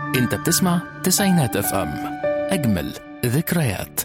انت بتسمع تسعينات اف ام اجمل ذكريات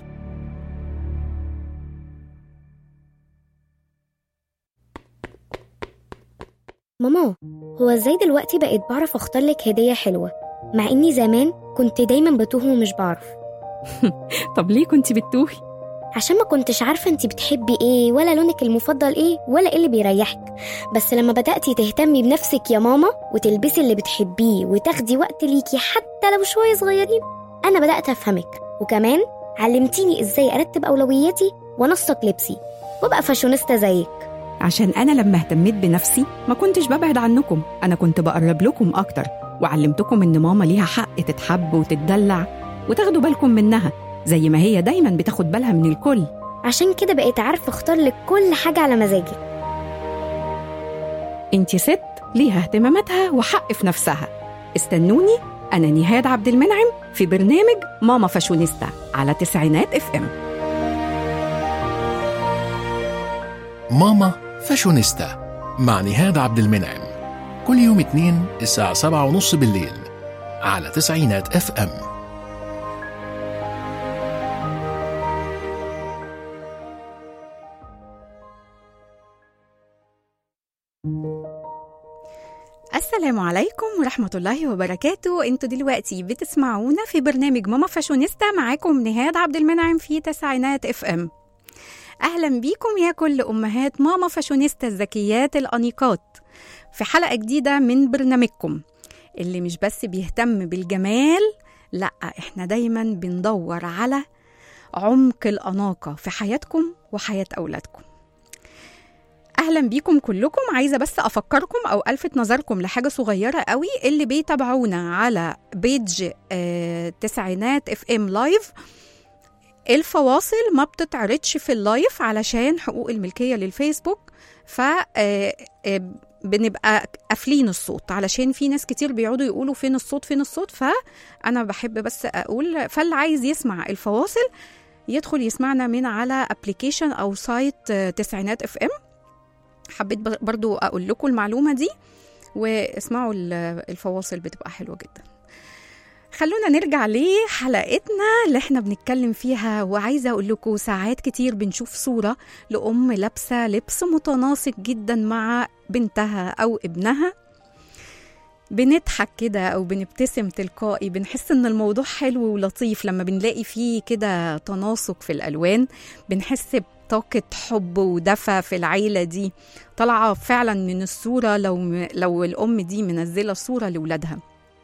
ماما هو ازاي دلوقتي بقيت بعرف اختار لك هدية حلوة مع اني زمان كنت دايما بتوه ومش بعرف طب ليه كنت بتتوهي؟ عشان ما كنتش عارفة انتي بتحبي ايه ولا لونك المفضل ايه ولا ايه اللي بيريحك بس لما بدأتي تهتمي بنفسك يا ماما وتلبسي اللي بتحبيه وتاخدي وقت ليكي حتى لو شوية صغيرين انا بدأت افهمك وكمان علمتيني ازاي ارتب اولوياتي وانسق لبسي وابقى فاشونيستا زيك عشان أنا لما اهتميت بنفسي ما كنتش ببعد عنكم أنا كنت بقرب لكم أكتر وعلمتكم إن ماما ليها حق تتحب وتتدلع وتاخدوا بالكم منها زي ما هي دايما بتاخد بالها من الكل عشان كده بقيت عارفة اختار لك كل حاجة على مزاجك انتي ست ليها اهتماماتها وحق في نفسها استنوني أنا نهاد عبد المنعم في برنامج ماما فاشونيستا على تسعينات اف ام ماما فاشونيستا مع نهاد عبد المنعم كل يوم اثنين الساعة سبعة ونص بالليل على تسعينات اف ام السلام عليكم ورحمة الله وبركاته انتوا دلوقتي بتسمعونا في برنامج ماما فاشونيستا معاكم نهاد عبد المنعم في تسعينات اف ام اهلا بيكم يا كل امهات ماما فاشونيستا الذكيات الانيقات في حلقة جديدة من برنامجكم اللي مش بس بيهتم بالجمال لا احنا دايما بندور على عمق الأناقة في حياتكم وحياة أولادكم اهلا بيكم كلكم عايزه بس افكركم او الفت نظركم لحاجه صغيره قوي اللي بيتابعونا على بيج آه تسعينات اف ام لايف الفواصل ما بتتعرضش في اللايف علشان حقوق الملكيه للفيسبوك ف آه، آه، بنبقى قافلين الصوت علشان في ناس كتير بيقعدوا يقولوا فين الصوت فين الصوت فانا بحب بس اقول فاللي عايز يسمع الفواصل يدخل يسمعنا من على ابلكيشن او سايت آه، تسعينات اف ام حبيت بر- برضو اقول لكم المعلومه دي واسمعوا ال- الفواصل بتبقى حلوه جدا خلونا نرجع لحلقتنا اللي احنا بنتكلم فيها وعايزه اقول لكم ساعات كتير بنشوف صوره لام لابسه لبس متناسق جدا مع بنتها او ابنها بنضحك كده او بنبتسم تلقائي بنحس ان الموضوع حلو ولطيف لما بنلاقي فيه كده تناسق في الالوان بنحس بطاقه حب ودفى في العيله دي طالعه فعلا من الصوره لو لو الام دي منزله صوره لاولادها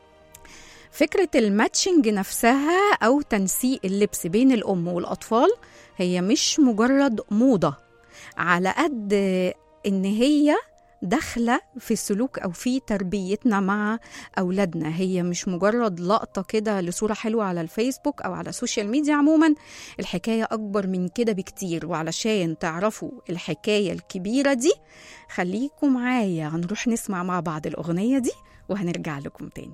فكرة الماتشنج نفسها أو تنسيق اللبس بين الأم والأطفال هي مش مجرد موضة على قد إن هي داخلة في السلوك أو في تربيتنا مع أولادنا هي مش مجرد لقطة كده لصورة حلوة على الفيسبوك أو على السوشيال ميديا عموما الحكاية أكبر من كده بكتير وعلشان تعرفوا الحكاية الكبيرة دي خليكم معايا هنروح نسمع مع بعض الأغنية دي وهنرجع لكم تاني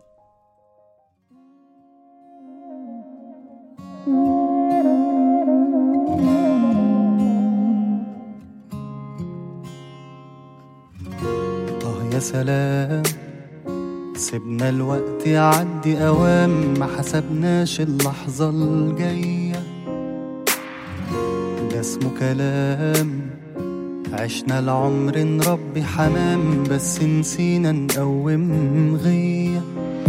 طه يا سلام سيبنا الوقت يعدي أوام ما حسبناش اللحظة الجاية ده اسمه كلام عشنا العمر نربي حمام بس نسينا نقوم غيه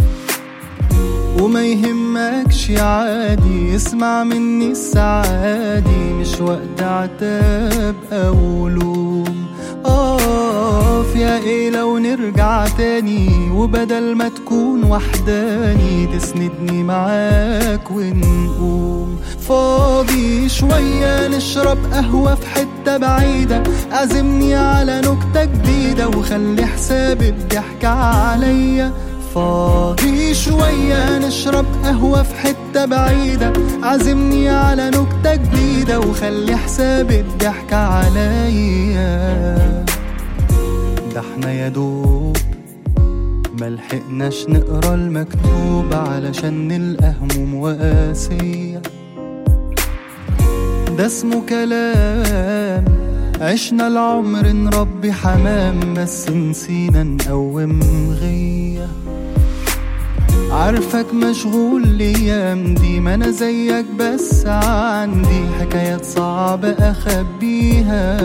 وما يهمكش عادي اسمع مني السعادي مش وقت عتاب او لوم اقف يا ايه لو نرجع تاني وبدل ما تكون وحداني تسندني معاك ونقوم فاضي شوية نشرب قهوة في حتة بعيدة عزمني على نكتة جديدة وخلي حساب الضحكة عليا فاضي شوية نشرب قهوة في حتة بعيدة عزمني على نكتة جديدة وخلي حساب الضحكة عليا ده احنا يا دوب ملحقناش نقرا المكتوب علشان نلقى هموم وقاسية ده اسمه كلام عشنا العمر نربي حمام بس نسينا نقوم غيه عارفك مشغول الايام دي ما انا زيك بس عندي حكايات صعبة اخبيها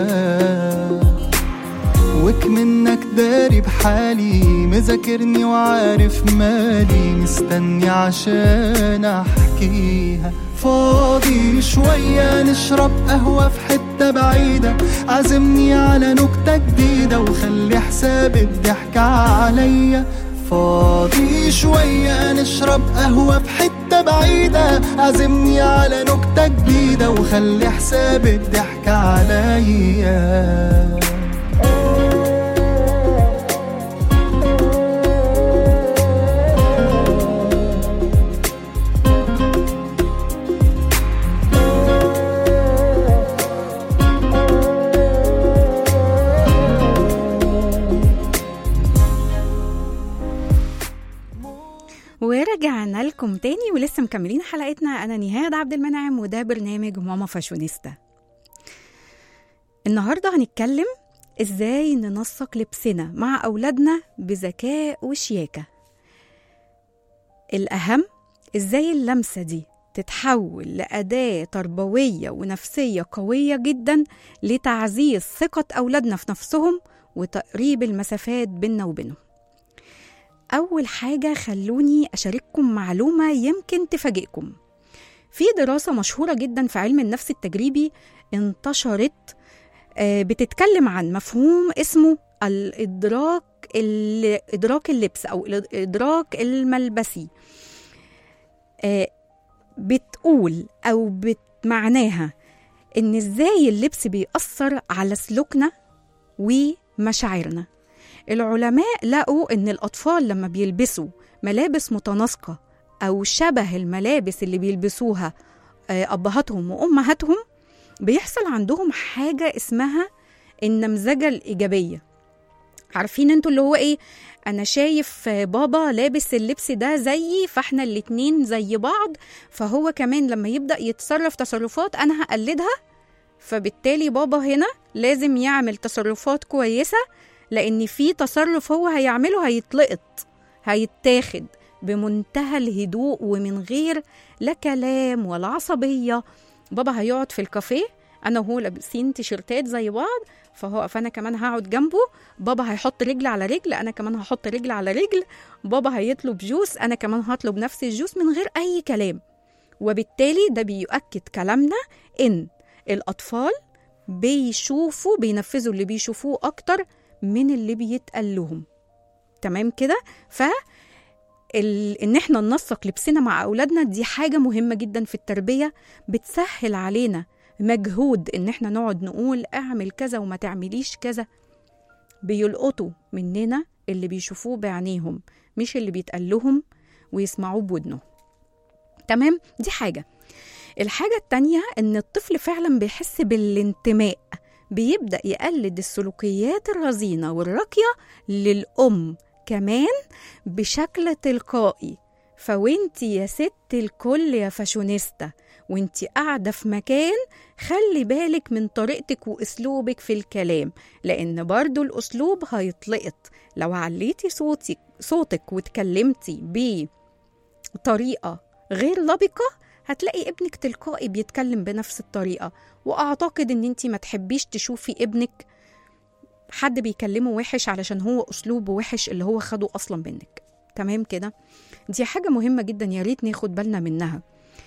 وك منك داري بحالي مذاكرني وعارف مالي مستني عشان احكيها فاضي شوية نشرب قهوة في حتة بعيدة عزمني على نكتة جديدة وخلي حساب الضحك عليا فاضي شوية نشرب قهوة في حتة بعيدة عزمني على نكتة جديدة وخلي حساب الضحك عليا ورجعنا لكم تاني ولسه مكملين حلقتنا انا نهاد عبد المنعم وده برنامج ماما فاشونيستا النهارده هنتكلم ازاي ننسق لبسنا مع اولادنا بذكاء وشياكه الاهم ازاي اللمسه دي تتحول لأداة تربوية ونفسية قوية جدا لتعزيز ثقة أولادنا في نفسهم وتقريب المسافات بيننا وبينهم أول حاجة خلوني أشارككم معلومة يمكن تفاجئكم في دراسة مشهورة جدا في علم النفس التجريبي انتشرت آه، بتتكلم عن مفهوم اسمه الإدراك ال- إدراك اللبس أو الإدراك الملبسي آه، بتقول أو بت- معناها إن إزاي اللبس بيأثر على سلوكنا ومشاعرنا العلماء لقوا إن الأطفال لما بيلبسوا ملابس متناسقة أو شبه الملابس اللي بيلبسوها آه، أبهاتهم وأمهاتهم بيحصل عندهم حاجة اسمها النمذجة الإيجابية عارفين انتوا اللي هو ايه انا شايف بابا لابس اللبس ده زيي فاحنا الاتنين زي بعض فهو كمان لما يبدأ يتصرف تصرفات انا هقلدها فبالتالي بابا هنا لازم يعمل تصرفات كويسة لان في تصرف هو هيعمله هيتلقط هيتاخد بمنتهى الهدوء ومن غير لا كلام ولا عصبية بابا هيقعد في الكافيه انا وهو لابسين تيشرتات زي بعض فهو فانا كمان هقعد جنبه بابا هيحط رجل على رجل انا كمان هحط رجل على رجل بابا هيطلب جوس انا كمان هطلب نفس الجوس من غير اي كلام وبالتالي ده بيؤكد كلامنا ان الاطفال بيشوفوا بينفذوا اللي بيشوفوه اكتر من اللي بيتقال لهم تمام كده ف ال... ان احنا ننسق لبسنا مع اولادنا دي حاجه مهمه جدا في التربيه بتسهل علينا مجهود ان احنا نقعد نقول اعمل كذا وما تعمليش كذا بيلقطوا مننا اللي بيشوفوه بعينيهم مش اللي بيتقال لهم ويسمعوه بودنه تمام دي حاجه الحاجه التانيه ان الطفل فعلا بيحس بالانتماء بيبدا يقلد السلوكيات الرزينه والراقيه للام كمان بشكل تلقائي فوانتي يا ست الكل يا فاشونيستا وانتي قاعدة في مكان خلي بالك من طريقتك واسلوبك في الكلام لان برضو الاسلوب هيتلقط لو عليتي صوتك صوتك واتكلمتي بطريقة غير لبقة هتلاقي ابنك تلقائي بيتكلم بنفس الطريقة واعتقد ان انتي ما تحبيش تشوفي ابنك حد بيكلمه وحش علشان هو اسلوبه وحش اللي هو خده اصلا منك تمام كده دي حاجة مهمة جدا يا ريت ناخد بالنا منها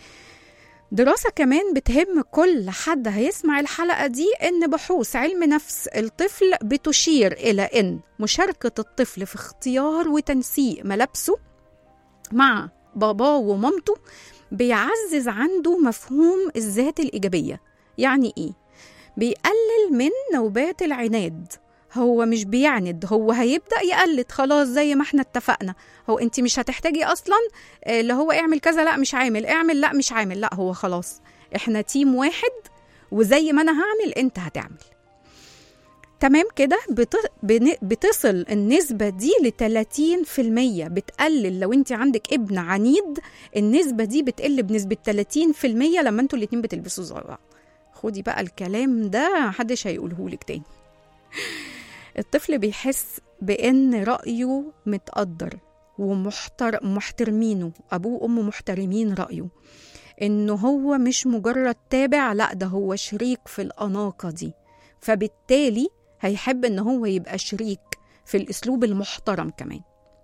دراسة كمان بتهم كل حد هيسمع الحلقة دي إن بحوث علم نفس الطفل بتشير إلى إن مشاركة الطفل في اختيار وتنسيق ملابسه مع باباه ومامته بيعزز عنده مفهوم الذات الإيجابية يعني إيه؟ بيقلل من نوبات العناد هو مش بيعند هو هيبدا يقلد خلاص زي ما احنا اتفقنا هو انت مش هتحتاجي اصلا آه، اللي هو اعمل كذا لا مش عامل اعمل لا مش عامل لا هو خلاص احنا تيم واحد وزي ما انا هعمل انت هتعمل تمام كده بت- بن- بتصل النسبة دي ل 30% بتقلل لو انت عندك ابن عنيد النسبة دي بتقل بنسبة 30% لما انتوا الاتنين بتلبسوا زي بعض خدي بقى الكلام ده محدش هيقولهولك تاني الطفل بيحس بان رايه متقدر ومحتر محترمينه ابوه وامه محترمين رايه انه هو مش مجرد تابع لا ده هو شريك في الاناقه دي فبالتالي هيحب ان هو يبقى شريك في الاسلوب المحترم كمان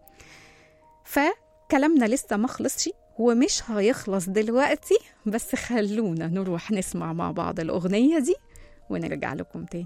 فكلامنا لسه ما خلصش ومش هيخلص دلوقتي بس خلونا نروح نسمع مع بعض الاغنيه دي ونرجع لكم تاني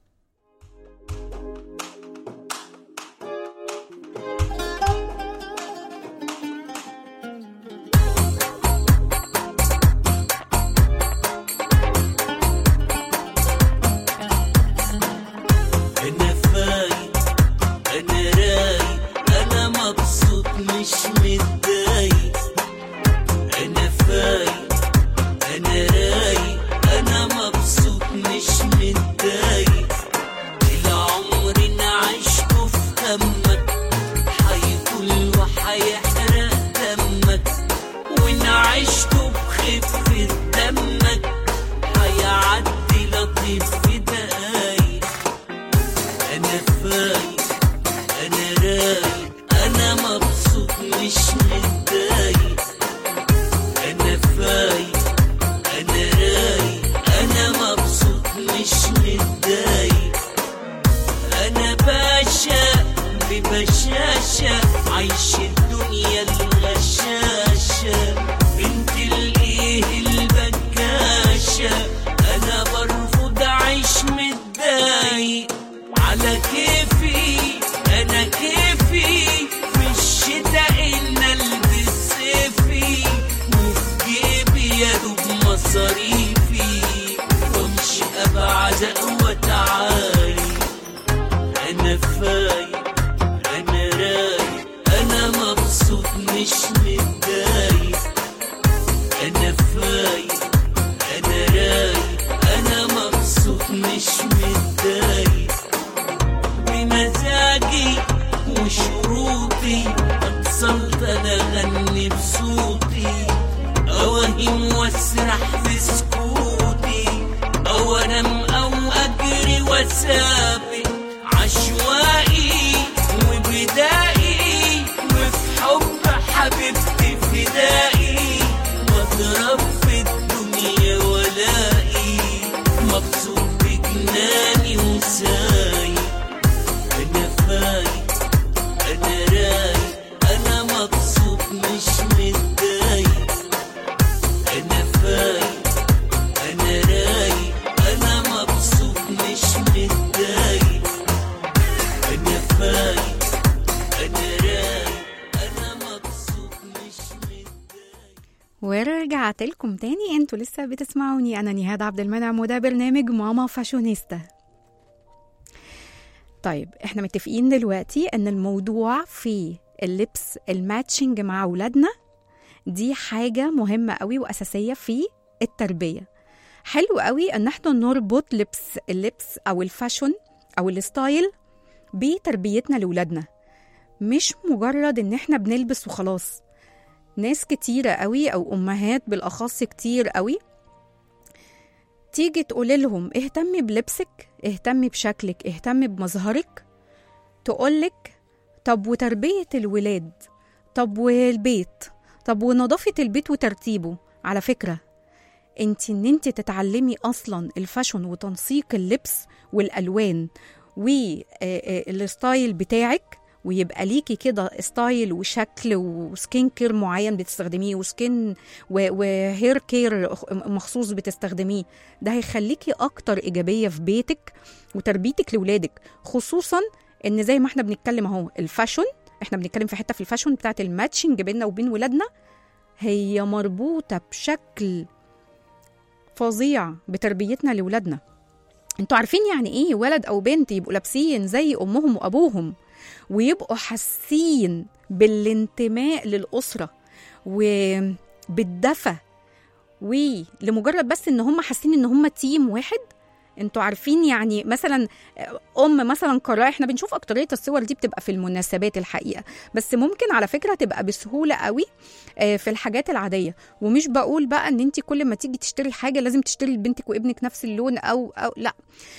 انا فايق انا رايق انا مبسوط مش متضايق انا فايق انا رايق انا مبسوط مش متضايق العمر انا عشته في همك هيطول وهيحرق دمك وانا عشته بخفة دمك هيعدي لطيف في دقايق انا فايق انا رايق انا مبسوط مش متضايق انا فايق انا رايق انا مبسوط مش متضايق انا باشا ببشاشة عايش الدنيا الغشاشة انت الايه البكاشة انا برفض اعيش متضايق على كيفي انا كيفي في الشتاء ان البس صيفي وفي جيبي يا دوب مصاريفي وامشي ابعد واتعايق انا فايق انا رايق انا مبسوط مش متضايق انا فايق انا رايق انا مبسوط مش متضايق بمزاجي وشروطي اتصلت انا اغني بصوتي اوهم واسرح في سكوتي او انام او اجري واسابق عشوائي وبدائي وفي حب حبيبتي فدائي واضرب في الدنيا ولائي مبسوط بجناني وسايق انا فايق انا رايق انا مبسوط مش متضايق انا فايق انا رايق انا مبسوط مش متضايق انا فايق انا رايق انا مبسوط مش متضايق ورجعت لكم تاني انتوا لسه بتسمعوني انا نهاد عبد المنعم وده برنامج ماما فاشونيستا طيب احنا متفقين دلوقتي ان الموضوع في اللبس الماتشنج مع اولادنا دي حاجة مهمة قوي وأساسية في التربية حلو قوي ان احنا نربط لبس اللبس او الفاشون او الستايل بتربيتنا لولادنا مش مجرد ان احنا بنلبس وخلاص ناس كتيرة قوي أو أمهات بالأخص كتير قوي تيجي تقول لهم اهتمي بلبسك اهتمي بشكلك اهتمي بمظهرك تقولك طب وتربية الولاد طب والبيت طب ونظافة البيت وترتيبه على فكرة انت ان انت تتعلمي اصلا الفاشون وتنسيق اللبس والالوان والستايل بتاعك ويبقى ليكي كده ستايل وشكل وسكين كير معين بتستخدميه وسكين و- وهير كير مخصوص بتستخدميه ده هيخليكي اكتر ايجابيه في بيتك وتربيتك لاولادك خصوصا ان زي ما احنا بنتكلم اهو الفاشون احنا بنتكلم في حته في الفاشون بتاعت الماتشنج بيننا وبين ولادنا هي مربوطه بشكل فظيع بتربيتنا لاولادنا انتوا عارفين يعني ايه ولد او بنت يبقوا لابسين زي امهم وابوهم ويبقوا حاسين بالانتماء للاسره وبالدفى ولمجرد بس ان هم حاسين ان هم تيم واحد انتوا عارفين يعني مثلا ام مثلا قراءه احنا بنشوف اكتريه الصور دي بتبقى في المناسبات الحقيقه بس ممكن على فكره تبقى بسهوله قوي آه، في الحاجات العاديه ومش بقول بقى ان انت كل ما تيجي تشتري حاجه لازم تشتري لبنتك وابنك نفس اللون او او لا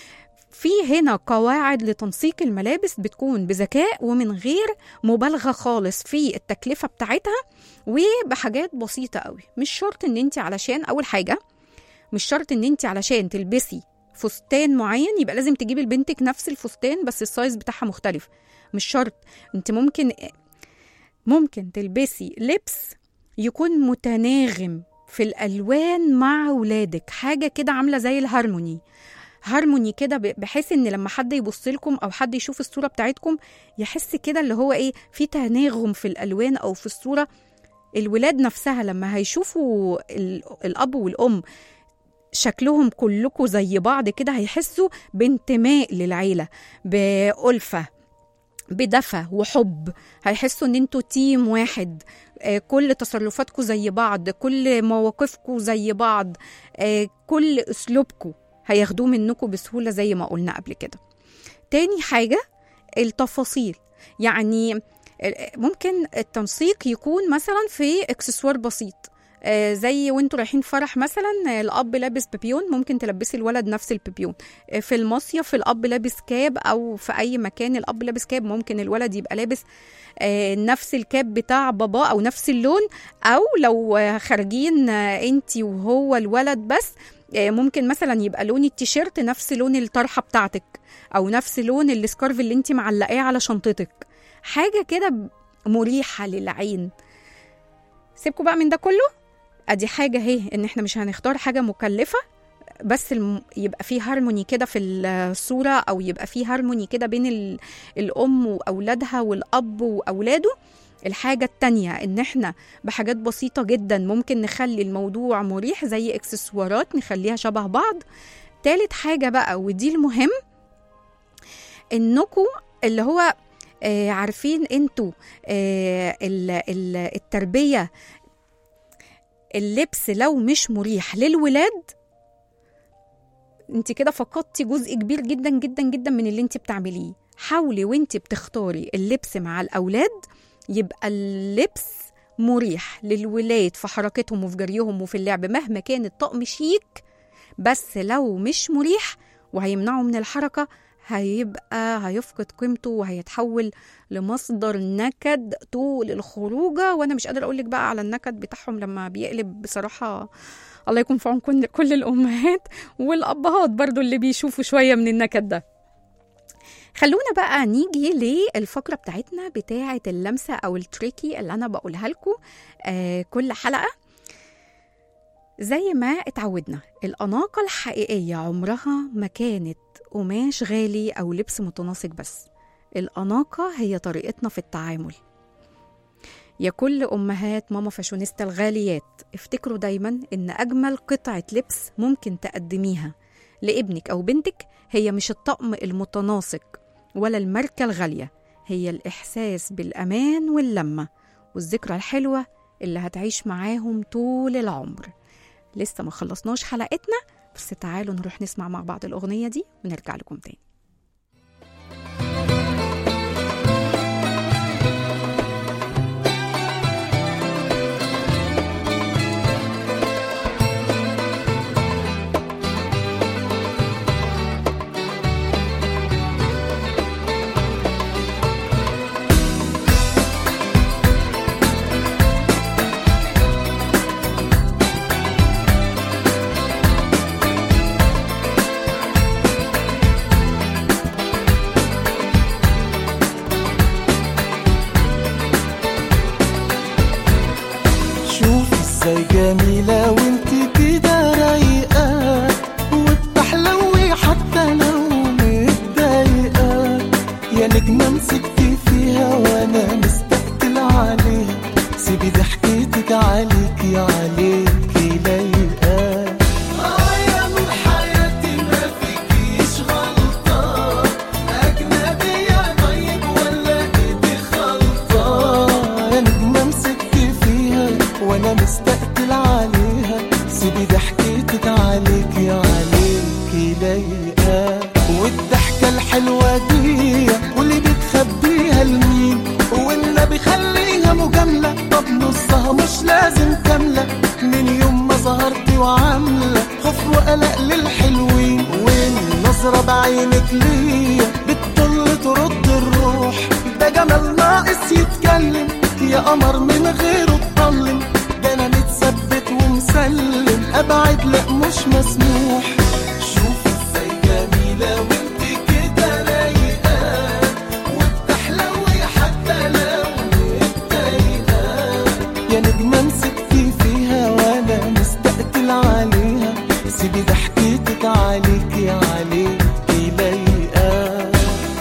في هنا قواعد لتنسيق الملابس بتكون بذكاء ومن غير مبالغه خالص في التكلفه بتاعتها وبحاجات بسيطه قوي مش شرط ان انت علشان اول حاجه مش شرط ان انت علشان تلبسي فستان معين يبقى لازم تجيبي لبنتك نفس الفستان بس السايز بتاعها مختلف مش شرط انت ممكن ممكن تلبسي لبس يكون متناغم في الالوان مع ولادك حاجه كده عامله زي الهارموني هارموني كده ب- بحيث ان لما حد يبص لكم او حد يشوف الصوره بتاعتكم يحس كده اللي هو ايه في تناغم في الالوان او في الصوره الولاد نفسها لما هيشوفوا ال- الاب والام شكلهم كلكم زي بعض كده هيحسوا بانتماء للعيله بألفه بدفى وحب هيحسوا ان انتوا تيم واحد آه، كل تصرفاتكم زي بعض كل مواقفكم زي بعض آه، كل اسلوبكم هياخدوه منكم بسهوله زي ما قلنا قبل كده تاني حاجه التفاصيل يعني آه، ممكن التنسيق يكون مثلا في اكسسوار بسيط آه، زي وانتوا رايحين فرح مثلا آه، الاب لابس بيبيون ممكن تلبسي الولد نفس البيبيون آه، في المصيف الاب لابس كاب او في اي مكان الاب لابس كاب ممكن الولد يبقى لابس آه، نفس الكاب بتاع بابا او نفس اللون او لو آه، خارجين انت وهو الولد بس آه، ممكن مثلا يبقى لون التيشيرت نفس لون الطرحه بتاعتك او نفس لون السكارف اللي انت معلقاه على شنطتك حاجه كده مريحه للعين سيبكوا بقى من ده كله ادي حاجه اهي ان احنا مش هنختار حاجه مكلفه بس الم... يبقى في هارموني كده في الصوره او يبقى في هارموني كده بين ال... الام واولادها والاب واولاده الحاجة التانية إن إحنا بحاجات بسيطة جدا ممكن نخلي الموضوع مريح زي إكسسوارات نخليها شبه بعض تالت حاجة بقى ودي المهم إنكم اللي هو آه عارفين انتوا آه ال- ال- التربية اللبس لو مش مريح للولاد انت كده فقدتي جزء كبير جدا جدا جدا من اللي انت بتعمليه حاولي وانت بتختاري اللبس مع الاولاد يبقى اللبس مريح للولاد في حركتهم وفي جريهم وفي اللعب مهما كان الطقم شيك بس لو مش مريح وهيمنعه من الحركة هيبقى هيفقد قيمته وهيتحول لمصدر نكد طول الخروجة وانا مش قادرة اقولك بقى على النكد بتاعهم لما بيقلب بصراحة الله يكون في عون كل كل الامهات والابهات برضو اللي بيشوفوا شوية من النكد ده خلونا بقى نيجي للفقرة بتاعتنا بتاعة اللمسة أو التريكي اللي أنا بقولها لكم آه كل حلقة زي ما اتعودنا الأناقة الحقيقية عمرها ما كانت قماش غالي أو لبس متناسق بس الأناقة هي طريقتنا في التعامل يا كل أمهات ماما فاشونيستا الغاليات افتكروا دايما إن أجمل قطعة لبس ممكن تقدميها لابنك أو بنتك هي مش الطقم المتناسق ولا الماركة الغالية هي الإحساس بالأمان واللمة والذكرى الحلوة اللي هتعيش معاهم طول العمر لسه ما خلصناش حلقتنا بس تعالوا نروح نسمع مع بعض الأغنية دي ونرجع لكم تاني شوف ازاي جميلة وانت كده رايقة وبتحلوي حتى لو متضايقة يا نجمة مسكتي فيها وانا مستقتل عليها سيبي ضحكتك عليكي عليكي لايقة اه يا من حياتي ما فيكيش غلطة أجنبية طيب ولا إيدي خلطة يا نجمة مسكت فيها وأنا مستقتل عليها سيبي ضحكتك عليكي عليكي لايقة والضحكة الحلوة دي واللي بتخبيها لمين والنبي خليها مجاملة طب نصها مش لازم كاملة من يوم ما ظهرتي وعاملة خوف وقلق للحلوين والنظرة بعيد عينك ليا بتطل ترد الروح ده جمال ناقص يتكلم يا قمر من غيره تضلم ده انا متثبت ومسلم ابعد لا مش مسموح شوف ازاي جميلة وانت كده رايقة وبتحلوي حتى لو متضايقة يا نجمة مسكتي فيها وانا مستقتل عليها سيبي ضحكتك عليكي عليكي لايقة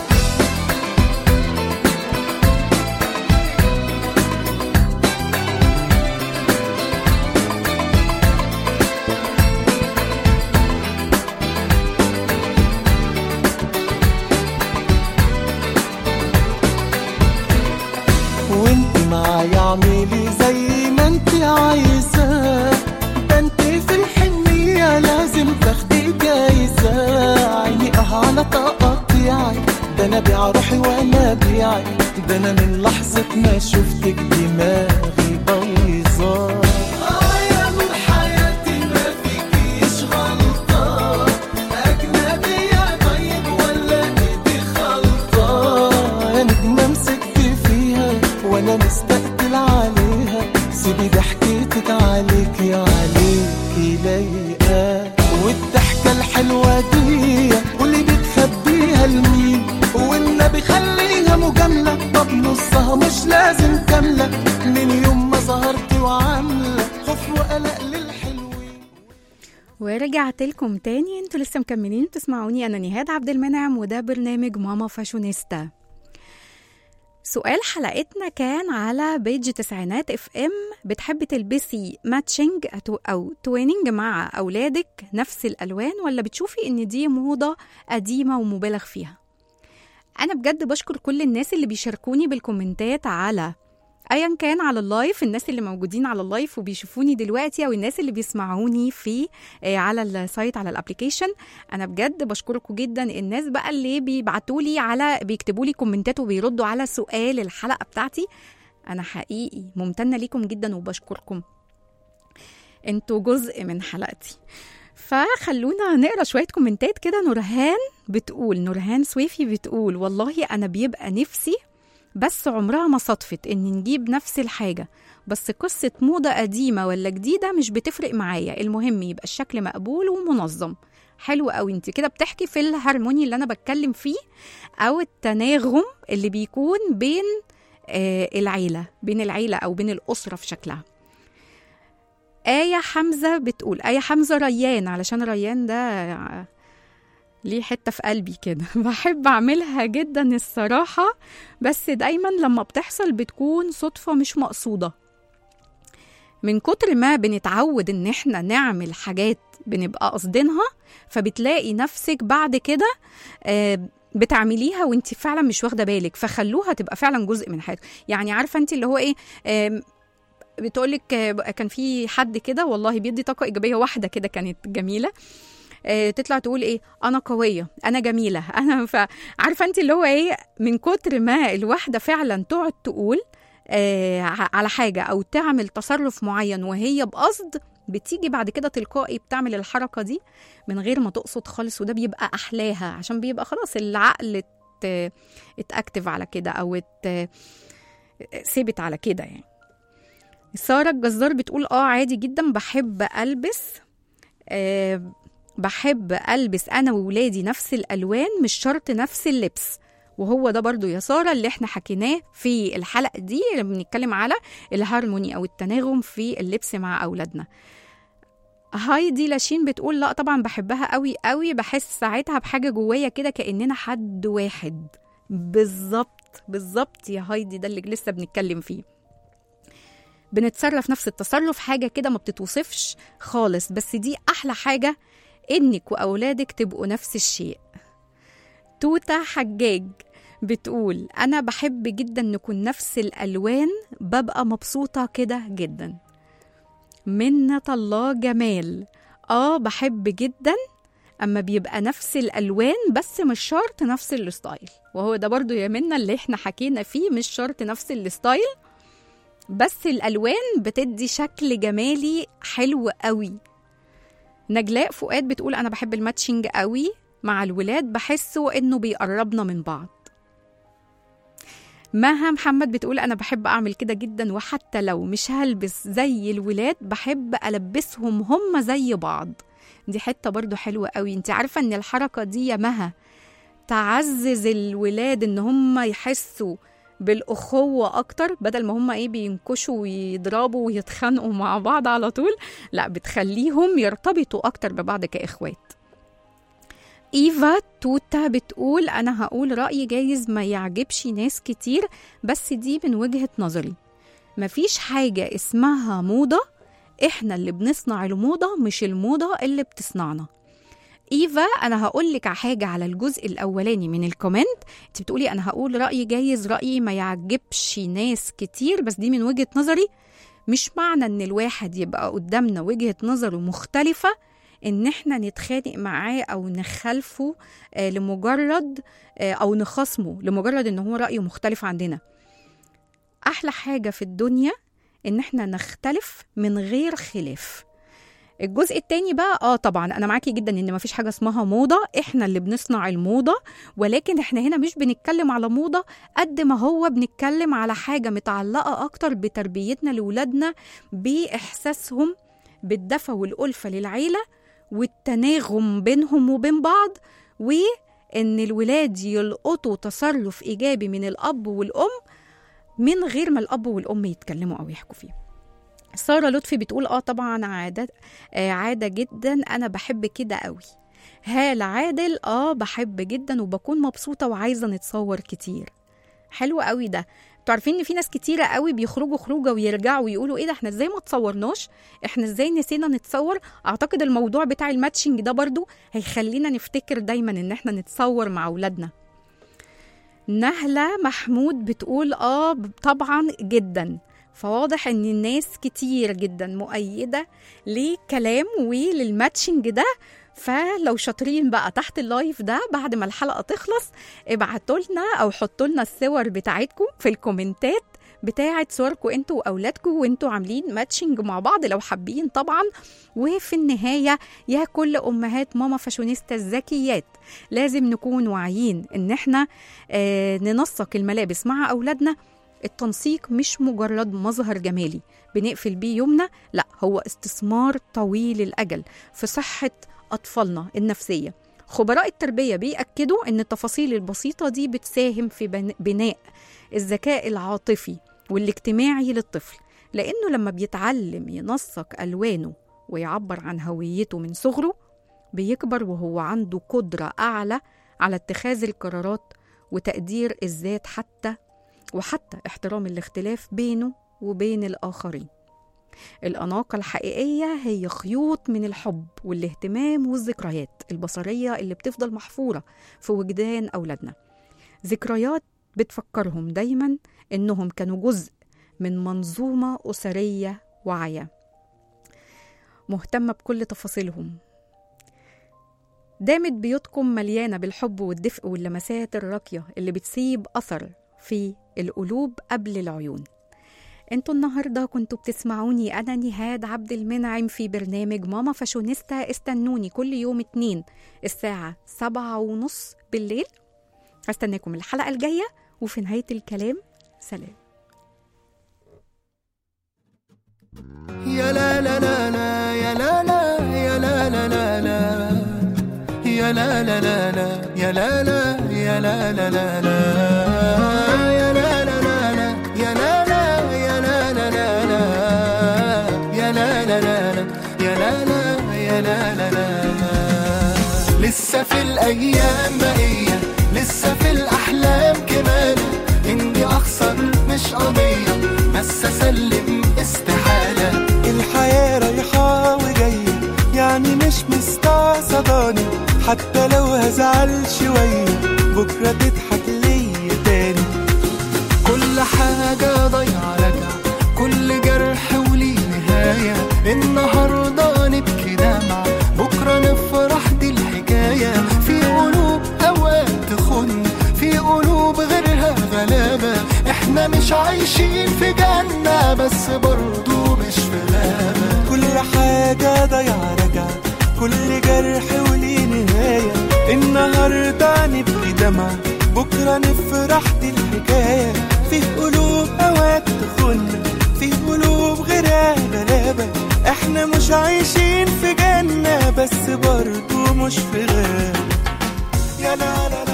وانت معايا اعملي زي ما انت عايزة ده انت في الحنية لازم تاخدي جايزة عيني اه على تقطيعك ده انا بيع روحي وانا بيعك ده انا من لحظة ما شفتك دماغي بايظة اه يا نور حياتي ما فيكيش غلطة أجنبية طيب ولا إيدي خلطة يا نجمة مسكت فيها وأنا مستقتل عليها سيبي ضحكتك عليكي عليكي لايقة والضحكة الحلوة دي واللي بتخبيها لمين والنبي خليها مجاملة طب نصها مش لازم كاملة من يوم ما ظهرتي وعاملة خوف وقلق للحلوين ورجعت لكم تاني انتوا لسه مكملين بتسمعوني انا نهاد عبد المنعم وده برنامج ماما فاشونيستا سؤال حلقتنا كان على بيج تسعينات اف ام بتحبي تلبسي ماتشنج او تويننج مع اولادك نفس الالوان ولا بتشوفي ان دي موضه قديمه ومبالغ فيها انا بجد بشكر كل الناس اللي بيشاركوني بالكومنتات على ايا كان على اللايف الناس اللي موجودين على اللايف وبيشوفوني دلوقتي او الناس اللي بيسمعوني في آه، على السايت على الابلكيشن انا بجد بشكركم جدا الناس بقى اللي بيبعتوا لي على بيكتبوا لي كومنتات وبيردوا على سؤال الحلقه بتاعتي انا حقيقي ممتنه ليكم جدا وبشكركم انتوا جزء من حلقتي فخلونا نقرا شويه كومنتات كده نورهان بتقول نورهان سويفي بتقول والله انا بيبقى نفسي بس عمرها ما صدفت ان نجيب نفس الحاجه بس قصه موضه قديمه ولا جديده مش بتفرق معايا المهم يبقى الشكل مقبول ومنظم حلو قوي انت كده بتحكي في الهارموني اللي انا بتكلم فيه او التناغم اللي بيكون بين آه العيله بين العيله او بين الاسره في شكلها آية حمزة بتقول آية حمزة ريان علشان ريان ده ليه حتة في قلبي كده بحب أعملها جدا الصراحة بس دايما لما بتحصل بتكون صدفة مش مقصودة من كتر ما بنتعود ان احنا نعمل حاجات بنبقى قصدينها فبتلاقي نفسك بعد كده آه، بتعمليها وانت فعلا مش واخده بالك فخلوها تبقى فعلا جزء من حياتك يعني عارفه انت اللي هو ايه آم، بتقولك آه، كان في حد كده والله بيدي طاقه ايجابيه واحده كده كانت جميله آه، تطلع تقول ايه انا قويه انا جميله انا ف... عارفه انت اللي هو ايه من كتر ما الواحده فعلا تقعد تقول آه، ع- على حاجه او تعمل تصرف معين وهي بقصد بتيجي بعد كده تلقائي بتعمل الحركه دي من غير ما تقصد خالص وده بيبقى احلاها عشان بيبقى خلاص العقل ات- اتاكتف على كده او ات- ثبت على كده يعني سارة الجزار بتقول اه عادي جدا بحب البس آه بحب البس انا وولادي نفس الالوان مش شرط نفس اللبس وهو ده برضو يا سارة اللي احنا حكيناه في الحلقة دي اللي بنتكلم على الهارموني او التناغم في اللبس مع اولادنا هايدي لاشين بتقول لا طبعا بحبها قوي قوي بحس ساعتها بحاجة جوايا كده كأننا حد واحد بالظبط بالظبط يا هايدي ده اللي لسه بنتكلم فيه بنتصرف نفس التصرف حاجة كده ما بتتوصفش خالص بس دي أحلى حاجة إنك وأولادك تبقوا نفس الشيء توتة حجاج بتقول أنا بحب جدا نكون نفس الألوان ببقى مبسوطة كده جدا منة الله جمال آه بحب جدا أما بيبقى نفس الألوان بس مش شرط نفس الستايل وهو ده برضو يا منة اللي احنا حكينا فيه مش شرط نفس الستايل بس الالوان بتدي شكل جمالي حلو قوي نجلاء فؤاد بتقول انا بحب الماتشنج قوي مع الولاد بحسه انه بيقربنا من بعض مها محمد بتقول انا بحب اعمل كده جدا وحتى لو مش هلبس زي الولاد بحب البسهم هم زي بعض دي حته برضو حلوه قوي انت عارفه ان الحركه دي يا مها تعزز الولاد ان هم يحسوا بالاخوه اكتر بدل ما هم ايه بينكشوا ويضربوا ويتخانقوا مع بعض على طول لا بتخليهم يرتبطوا اكتر ببعض كاخوات ايفا توتا بتقول انا هقول رايي جايز ما يعجبش ناس كتير بس دي من وجهه نظري مفيش حاجه اسمها موضه احنا اللي بنصنع الموضه مش الموضه اللي بتصنعنا ايفا انا هقول لك حاجه على الجزء الاولاني من الكومنت انت بتقولي انا هقول رايي جايز رايي ما يعجبش ناس كتير بس دي من وجهه نظري مش معنى ان الواحد يبقى قدامنا وجهه نظره مختلفه ان احنا نتخانق معاه او نخالفه آه لمجرد آه او نخاصمه لمجرد ان هو رايه مختلف عندنا احلى حاجه في الدنيا ان احنا نختلف من غير خلاف الجزء التاني بقى اه طبعا انا معاكي جدا ان مفيش حاجه اسمها موضه احنا اللي بنصنع الموضه ولكن احنا هنا مش بنتكلم على موضه قد ما هو بنتكلم على حاجه متعلقه اكتر بتربيتنا لاولادنا باحساسهم بالدفى والالفه للعيله والتناغم بينهم وبين بعض وان الولاد يلقطوا تصرف ايجابي من الاب والام من غير ما الاب والام يتكلموا او يحكوا فيه ساره لطفي بتقول اه طبعا عاده آه عاده جدا انا بحب كده قوي هالة عادل اه بحب جدا وبكون مبسوطه وعايزه نتصور كتير حلو قوي ده انتوا عارفين ان في ناس كتيره قوي بيخرجوا خروجه ويرجعوا ويقولوا ايه ده احنا ازاي ما تصورناش احنا ازاي نسينا نتصور اعتقد الموضوع بتاع الماتشنج ده برضو هيخلينا نفتكر دايما ان احنا نتصور مع اولادنا نهلة محمود بتقول اه طبعا جدا فواضح ان الناس كتير جدا مؤيدة لكلام وللماتشنج ده فلو شاطرين بقى تحت اللايف ده بعد ما الحلقة تخلص ابعتوا لنا او حطوا لنا الصور بتاعتكم في الكومنتات بتاعة صوركم انتوا واولادكم وانتوا عاملين ماتشنج مع بعض لو حابين طبعا وفي النهاية يا كل امهات ماما فاشونيستا الذكيات لازم نكون واعيين ان احنا آه ننسق الملابس مع اولادنا التنسيق مش مجرد مظهر جمالي بنقفل بيه يومنا لا هو استثمار طويل الاجل في صحه اطفالنا النفسيه خبراء التربيه بيأكدوا ان التفاصيل البسيطه دي بتساهم في بناء الذكاء العاطفي والاجتماعي للطفل لانه لما بيتعلم ينسق الوانه ويعبر عن هويته من صغره بيكبر وهو عنده قدره اعلى على اتخاذ القرارات وتقدير الذات حتى وحتى احترام الاختلاف بينه وبين الآخرين الأناقة الحقيقية هي خيوط من الحب والاهتمام والذكريات البصرية اللي بتفضل محفورة في وجدان أولادنا ذكريات بتفكرهم دايما إنهم كانوا جزء من منظومة أسرية واعية مهتمة بكل تفاصيلهم دامت بيوتكم مليانة بالحب والدفء واللمسات الراقية اللي بتسيب أثر في القلوب قبل العيون انتوا النهاردة كنتوا بتسمعوني أنا نهاد عبد المنعم في برنامج ماما فاشونيستا استنوني كل يوم اتنين الساعة سبعة ونص بالليل هستناكم الحلقة الجاية وفي نهاية الكلام سلام يا لا لا لا لا يا لا لا يا لا لا لا لا يا لا لا لا لا يا لا لا يا لا لا لا لا يا لا لا لا لا يا لا لا يا لا لا لا لا يا لا لا لا لا يا لا لا يا لا لا لا لا لسه في الايام بقيه لسه في الاحلام كمان اني اخسر مش قضيه بس اسلم استحاله الحياة رايحة وجاية يعني مش مستعصباني حتى لو هزعل شوية بكرة تضحك ليا تاني كل حاجة ضايعة راجعة كل جرح وليه نهاية النهاردة نبكي دمعة بكرة نفرح دي الحكاية في قلوب أوقات تخن في قلوب غيرها غلابة احنا مش عايشين في جنة بس برضو مش في غابة كل حاجة ضايعة راجعة كل جرح وليه نهاية النهاردة نبكي دمع بكرة نفرح دي الحكاية في قلوب أوقات تخن في قلوب غيرها غلابة احنا مش عايشين في جنة بس برضو مش في غابة يا لا لا